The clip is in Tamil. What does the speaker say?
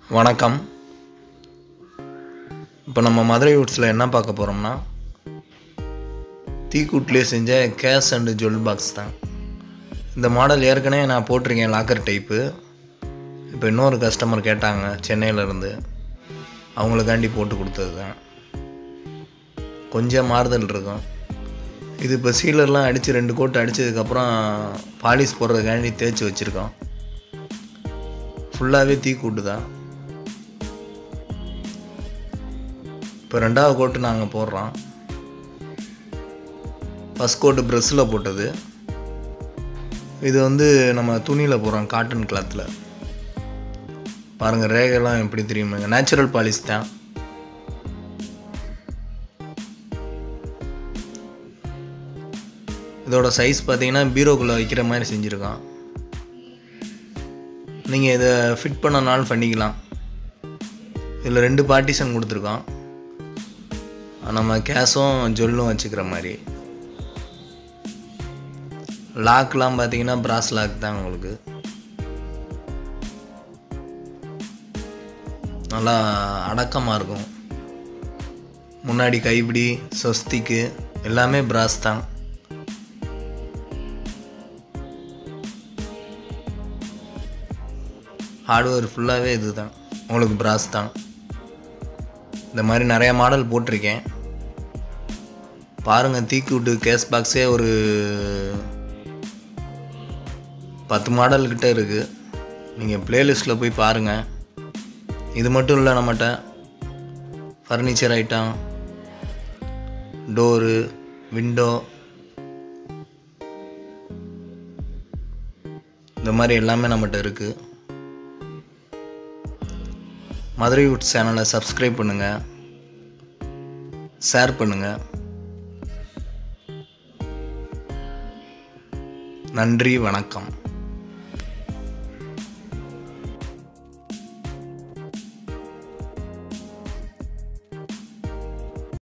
வணக்கம் இப்போ நம்ம மதுரை வுட்ஸில் என்ன பார்க்க போகிறோம்னா தீக்கூட்லேயே செஞ்ச கேஸ் அண்டு ஜுவல் பாக்ஸ் தான் இந்த மாடல் ஏற்கனவே நான் போட்டிருக்கேன் லாக்கர் டைப்பு இப்போ இன்னொரு கஸ்டமர் கேட்டாங்க சென்னையிலேருந்து அவங்களுக்காண்டி போட்டு கொடுத்தது தான் கொஞ்சம் மாறுதல் இருக்கும் இது இப்போ சீலர்லாம் அடித்து ரெண்டு கோட்டு அடித்ததுக்கப்புறம் பாலிஷ் போடுறதுக்காண்டி தேய்ச்சி வச்சுருக்கோம் ஃபுல்லாகவே தீக்கூட்டு தான் இப்போ ரெண்டாவது கோட்டு நாங்கள் போடுறோம் ஃபஸ்ட் கோட்டு ப்ரெஸ்ஸில் போட்டது இது வந்து நம்ம துணியில் போடுறோம் காட்டன் கிளாத்தில் பாருங்கள் ரேகைலாம் எப்படி தெரியுமாங்க நேச்சுரல் பாலிஷ் தான் இதோட சைஸ் பார்த்தீங்கன்னா பீரோக்குள்ளே வைக்கிற மாதிரி செஞ்சுருக்கோம் நீங்கள் இதை ஃபிட் பண்ணனாலும் பண்ணிக்கலாம் இதில் ரெண்டு பார்ட்டிஷன் கொடுத்துருக்கோம் நம்ம கேஸும் ஜொல்லும் வச்சுக்கிற மாதிரி லாக்லாம் பார்த்தீங்கன்னா பிராஸ் லாக் தான் உங்களுக்கு நல்லா அடக்கமாக இருக்கும் முன்னாடி கைப்பிடி சொஸ்திக்கு எல்லாமே பிராஸ் தான் ஹார்ட்வேர் ஃபுல்லாகவே இது தான் உங்களுக்கு பிராஸ் தான் இந்த மாதிரி நிறைய மாடல் போட்டிருக்கேன் பாருங்கள் தீக்கூட்டு கேஸ் பாக்ஸே ஒரு பத்து மாடல் கிட்ட இருக்குது நீங்கள் ப்ளேலிஸ்ட்டில் போய் பாருங்கள் இது மட்டும் இல்லை நம்மகிட்ட ஃபர்னிச்சர் ஐட்டம் டோரு விண்டோ இந்த மாதிரி எல்லாமே நம்மகிட்ட இருக்குது மதுரை வுட் சேனலை சப்ஸ்கிரைப் பண்ணுங்கள் ஷேர் பண்ணுங்கள் நன்றி வணக்கம்